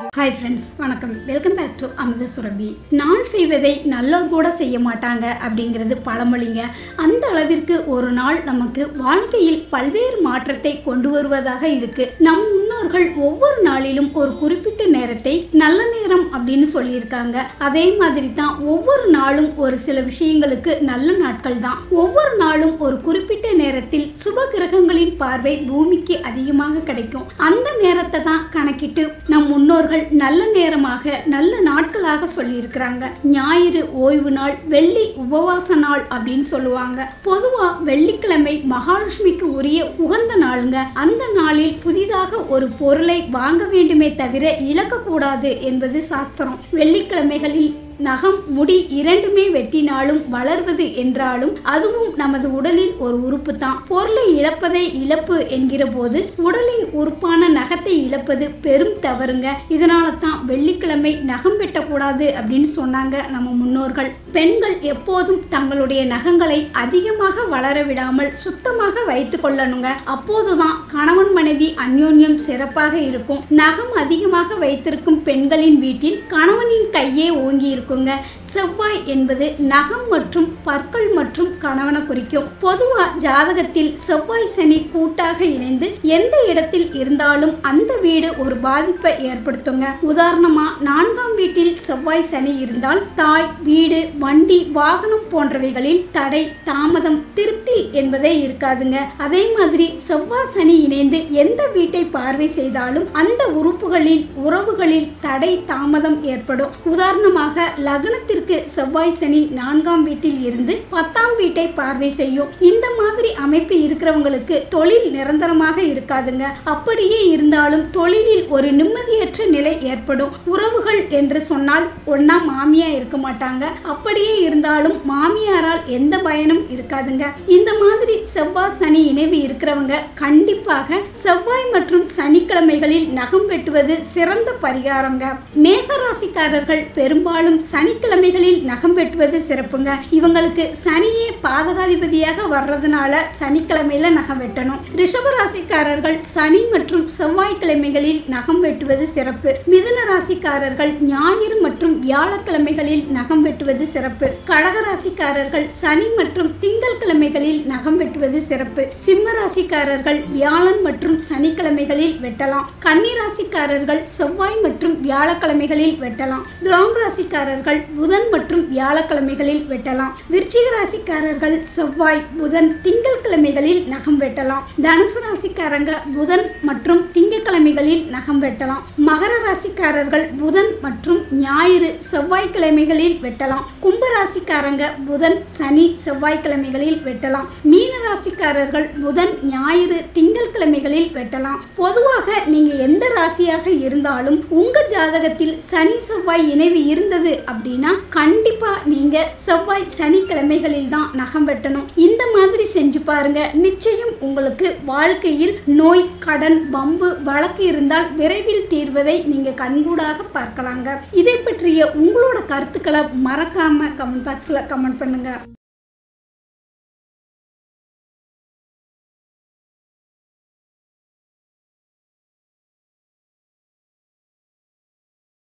hi friends வணக்கம் welcome back to Amirtha Surabhi நாள் செய்வதை நல்லோர் கூட செய்ய மாட்டாங்க அப்படிங்கிறது பழமொழிங்க அந்த அளவிற்கு ஒரு நாள் நமக்கு வாழ்க்கையில் பல்வேறு மாற்றத்தை கொண்டு வருவதாக இருக்கு நம் முன்னோர்கள் ஒவ்வொரு நாளிலும் ஒரு குறிப்பிட்ட நேரத்தை நல்ல நேரம் அப்படின்னு சொல்லியிருக்காங்க அதே மாதிரி தான் ஒவ்வொரு நாளும் ஒரு சில விஷயங்களுக்கு நல்ல நாட்கள் தான் ஒவ்வொரு நாளும் ஒரு குறிப்பிட்ட நேரத்தில் சுப கிரகங்களின் பார்வை பூமிக்கு அதிகமாக கிடைக்கும் அந்த நேரத்தை தான் கணக்கிட்டு நம் முன்னோர்கள் நல்ல நேரமாக நல்ல நாட்களாக சொல்லியிருக்கிறாங்க ஞாயிறு ஓய்வு நாள் வெள்ளி உபவாச நாள் அப்படின்னு சொல்லுவாங்க பொதுவா வெள்ளிக்கிழமை மகாலட்சுமிக்கு உரிய உகந்த நாளுங்க அந்த நாளில் புதிதாக ஒரு பொருளை வாங்க வேண்டுமே தவிர இழக்கக்கூடாது என்பது சாஸ்திரம் வெள்ளிக்கிழமைகளில் நகம் முடி இரண்டுமே வெட்டினாலும் வளர்வது என்றாலும் அதுவும் நமது உடலில் ஒரு உறுப்பு தான் பொருளை இழப்பதை இழப்பு என்கிற போது உடலின் உறுப்பான நகத்தை இழப்பது பெரும் தவறுங்க இதனால தான் வெள்ளிக்கிழமை நகம் வெட்டக்கூடாது அப்படின்னு சொன்னாங்க நம்ம முன்னோர்கள் பெண்கள் எப்போதும் தங்களுடைய நகங்களை அதிகமாக வளர விடாமல் சுத்தமாக வைத்து கொள்ளணுங்க அப்போதுதான் கணவன் மனைவி அந்யோன்யம் சிறப்பாக இருக்கும் நகம் அதிகமாக வைத்திருக்கும் பெண்களின் வீட்டில் கணவனின் கையே ஓங்கி இருக்குங்க செவ்வாய் என்பது நகம் மற்றும் பற்கள் மற்றும் கணவனை குறிக்கும் பொதுவா ஜாதகத்தில் செவ்வாய் சனி கூட்டாக இணைந்து எந்த இடத்தில் இருந்தாலும் அந்த வீடு ஒரு பாதிப்பை ஏற்படுத்துங்க உதாரணமா நான்காம் வீட்டில் செவ்வாய் சனி இருந்தால் தாய் வீடு வண்டி வாகனம் போன்றவைகளில் தடை தாமதம் திருப்தி என்பதே இருக்காதுங்க அதே மாதிரி செவ்வாய் சனி இணைந்து எந்த வீட்டை பார்வை செய்தாலும் அந்த உறுப்புகளில் உறவுகளில் தடை தாமதம் ஏற்படும் உதாரணமாக லக்னத்திற்கு செவ்வாய் சனி நான்காம் வீட்டில் இருந்து பத்தாம் வீட்டை பார்வை செய்யும் இந்த மாதிரி அமைப்பு இருக்கிறவங்களுக்கு தொழில் நிரந்தரமாக இருக்காதுங்க அப்படியே இருந்தாலும் தொழிலில் ஒரு நிம்மதியற்ற நிலை ஏற்படும் உறவுகள் என்று சொன்னால் ஒன்னா மாமியா இருக்க மாட்டாங்க அப்படியே இருந்தாலும் மாமியாரால் எந்த பயனும் இருக்காதுங்க இந்த மாதிரி செவ்வாய் சனி இணைவு இருக்கிறவங்க கண்டிப்பாக செவ்வாய் மற்றும் சனிக்கிழமைகளில் நகம் வெட்டுவது சிறந்த பரிகாரங்க மேசராசிக்காரர்கள் பெரும்பாலும் சனிக்கிழமைகளில் நகம் வெட்டுவது சிறப்புங்க இவங்களுக்கு சனியே பாதகாதிபதியாக வர்றதுனால சனிக்கிழமையில நகம் வெட்டணும் ரிஷபராசிக்காரர்கள் சனி மற்றும் செவ்வாய்க்கிழமைகளில் நகம் வெட்டுவது சிறப்பு மிதுன ராசிக்காரர்கள் ஞாயிறு மற்றும் வியாழக்கிழமைகளில் நகம் வெட்டுவது சிறப்பு கடகராசிக்காரர்கள் சனி மற்றும் திங்கள் கிழமைகளில் நகம் வெட்டுவது சிறப்பு சிம்ம ராசிக்காரர்கள் வியாழன் மற்றும் சனிக்கிழமைகளில் வெட்டலாம் கன்னி ராசிக்காரர்கள் செவ்வாய் மற்றும் வியாழக்கிழமைகளில் வெட்டலாம் துலாம் ராசிக்காரர்கள் புதன் மற்றும் வியாழக்கிழமைகளில் வெட்டலாம் விருச்சிக ராசிக்காரர்கள் செவ்வாய் புதன் திங்கள் கிழமைகளில் நகம் வெட்டலாம் தனுசு ராசிக்காரங்க புதன் மற்றும் திங்கட்கிழமைகளில் நகம் வெட்டலாம் மகர ராசிக்காரர்கள் புதன் மற்றும் ஞாயிறு செவ்வாய்க்கிழமைகளில் வெட்டலாம் கும்ப ராசிக்காரங்க புதன் சனி செவ்வாய்க்கிழமைகளில் வெட்டலாம் மீன ராசிக்காரர்கள் புதன் ஞாயிறு திங்கள் கிழமைகளில் வெட்டலாம் பொதுவாக நீங்க எந்த ராசியாக இருந்தாலும் உங்க ஜாதகத்தில் சனி செவ்வாய் இணைவு இருந்தது அப்படின்னா கண்டிப்பா நீங்க செவ்வாய் சனிக்கிழமைகளில் தான் நகம் வெட்டணும் இந்த மாதிரி செஞ்சு பாருங்க நிச்சயம் உங்களுக்கு வாழ்க்கையில் நோய் கடன் பம்பு வழக்கு இருந்தால் விரைவில் தீர்வதை நீங்க கண்கூடாக பார்க்கலாங்க இதை பற்றிய உங்களோட கருத்துக்களை மறக்காம கமெண்ட் பாக்ஸ்ல கமெண்ட் பண்ணுங்க